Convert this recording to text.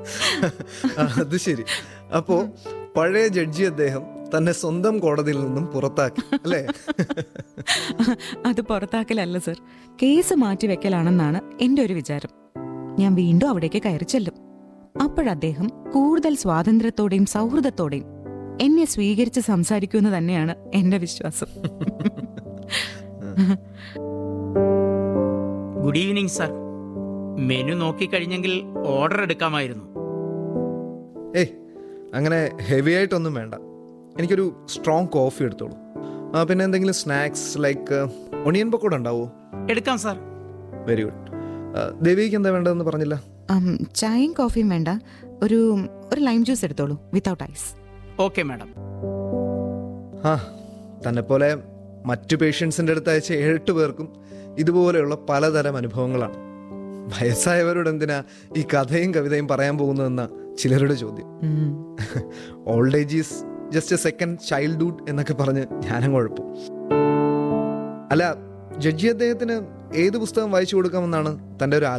ആ, അത് ശരി അപ്പോ പഴയ ജഡ്ജി അദ്ദേഹം തന്നെ സ്വന്തം കോടതിയിൽ നിന്നും പുറത്താക്കി അല്ലേ അത് പുറത്താക്കലല്ല സർ കേസ് മാറ്റിവെക്കലാണെന്നാണ് എന്റെ ഒരു വിചാരം ഞാൻ വീണ്ടും അവിടേക്ക് കയറി ചെല്ലും അപ്പോഴദ്ദേഹം കൂടുതൽ സ്വാതന്ത്ര്യത്തോടെയും സൗഹൃദത്തോടെയും എന്നെ സ്വീകരിച്ച് സംസാരിക്കുമെന്ന് തന്നെയാണ് എന്റെ വിശ്വാസം ഗുഡ് ഈവനിങ് സാർ മെനു നോക്കിക്കഴിഞ്ഞെങ്കിൽ ഓർഡർ എടുക്കാമായിരുന്നു ഏയ് അങ്ങനെ ഹെവി ആയിട്ടൊന്നും വേണ്ട എനിക്കൊരു സ്ട്രോങ് കോഫി എടുത്തോളൂ ആ പിന്നെ എന്തെങ്കിലും സ്നാക്സ് ലൈക്ക് ഒണിയൻ പക്കോട ഉണ്ടാവോ എടുക്കാം സാർ വെരി ഗുഡ് ദേവിക്ക് എന്താ വേണ്ടതെന്ന് പറഞ്ഞില്ല ഉം, ചായയും കോഫിയും വേണ്ട ഒരു ഒരു ലൈം ജ്യൂസ് എടുത്തോളൂ വിത്തൗട്ട് ഐസ് ഓക്കെ മാഡം ആ തന്നെ പോലെ മറ്റു പേഷ്യൻസിൻ്റെ അടുത്ത് അയച്ച ഏഴെട്ട് പേർക്കും ഇതുപോലെയുള്ള പലതരം അനുഭവങ്ങളാണ് വയസ്സായവരോട് എന്തിനാ ഈ കഥയും കവിതയും പറയാൻ പോകുന്നതെന്ന ചിലരുടെ ചോദ്യം old age is just a second childhood എന്നൊക്കെ പറഞ്ഞ് ഞാനും കുഴപ്പം അല്ല ജഡ്ജി അദ്ദേഹത്തിന് ഏത് പുസ്തകം വായിച്ചു കൊടുക്കാമെന്നാണ് തൻ്റെ ഒരു